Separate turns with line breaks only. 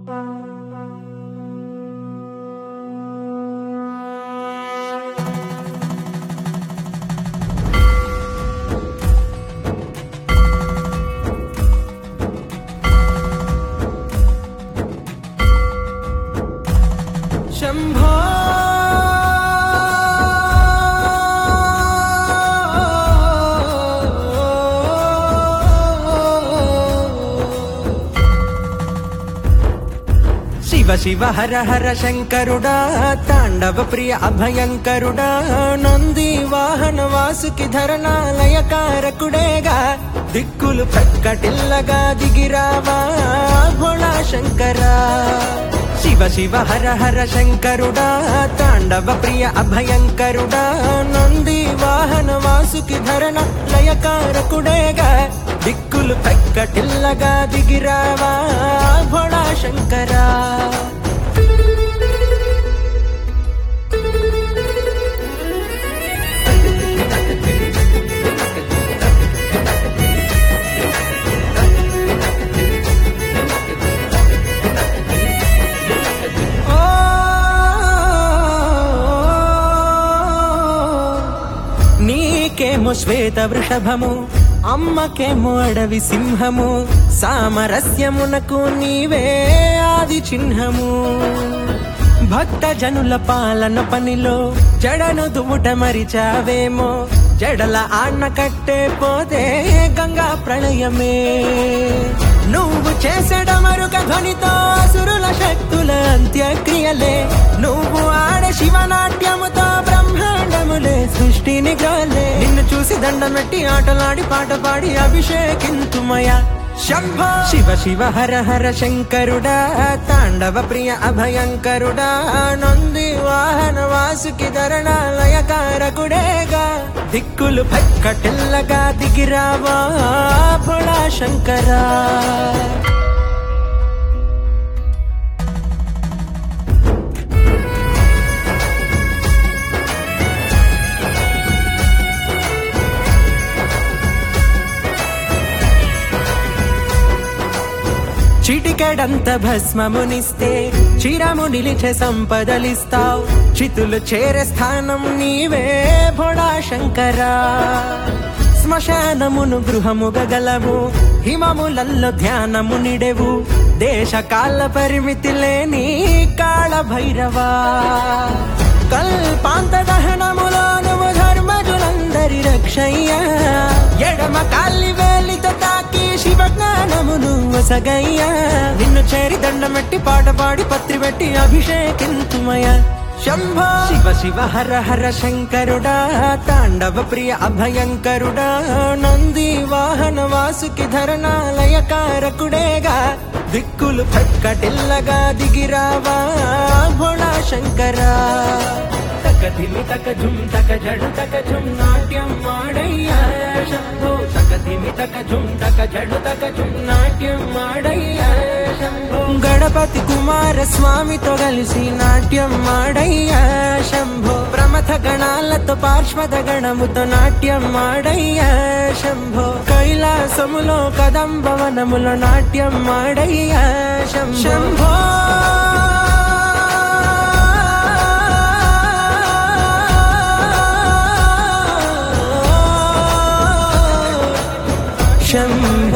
శంభో శివ శివ హర హర శంకరుడా తాండవ ప్రియ అభయంకరుడా నంది వాహన వాసుకి ధరణాలయకారకుడేగా దిక్కులు ప్రక్కటిల్లగా దిగిరావా భోళా శంకరా శివ శివ హర హర శంకరుడా తాండవ ప్రియ అభయంకరుడా నంది వాహన వాసుకి ధరణ లయకారకుడేగా దిక్కులు ప్రక్కటిల్లగా దిగిరావా భోళా శంకరా ఓ నీకేమో శ్వేత వృషభము అమ్మకేమో అడవి సింహము సామరస్యమునకు నీవే ఆది చిహ్నము భక్త జనుల పాలన పనిలో జడను దువుట మరిచావేమో జడల ఆన్న కట్టే పోతే గంగా ప్రళయమే నువ్వు చేసడమరుక ధ్వనితో అసురుల శక్తుల అంత్యక్రియలే నువ్వు ఆడే శివనాట్యముతో బ్రహ్మాండములే సృష్టిని గ్రోలే నిన్ను చూసి దండం పెట్టి ఆటలాడి పాట పాడి అభిషేకింతుమయ శంభో శివ శివ హర హర శంకరుడా తాండవ ప్రియ అభయంకరుడా నంది వాహన వాసుకి ధరణాలయకారకుడేగా దిక్కులు పక్కటిల్లగా దిగిరావా పొళా శంకరా చిటికెడంత భస్మమునిస్తే చిరము నిలిచే సంపదలిస్తావు చితులు చేరే స్థానం నీవే భోడా శంకరా శ్మశానమును గృహముగ గలవు హిమములల్లో ధ్యానము నిడెవు దేశ కాల పరిమితి లేని కాళ భైరవా కల్పాంత దహనములో నువ్వు ధర్మజులందరి రక్షయ్యా ఎడమ కాలి వేలితో తాకి శివ జ్ఞానమును వసగయ్యా నిన్ను చేరి దండమెట్టి పాట పాడి పత్రి పెట్టి అభిషేకింతుమయ శంభో శివ శివ హర హర శంకరుడా తాండవ ప్రియ అభయంకరుడా నంది వాహన వాసుకి ధరణాలయకారకుడేగా దిక్కులు ప్రక్కటిల్లగా దిగిరావా భోళా శంకరా తక ధిమి తక ఝుమ్ తక జడు తక ఝుమ్ నాట్యం మాడయ్యా శంభో తక ధిమి తక ఝుమ్ తక జడు తక ఝుమ్ నాట్యం మాడయ్యా శంభో గణపతి కుమార స్వామితో కలిసి నాట్యం మాడయ్యా శంభో ప్రమథ గణాలతో పార్శ్వద గణముతో నాట్యం మాడయ్యా శంభో కైలాసములో కదంబవనములో నాట్యం మాడయ్యా శంభో శంభో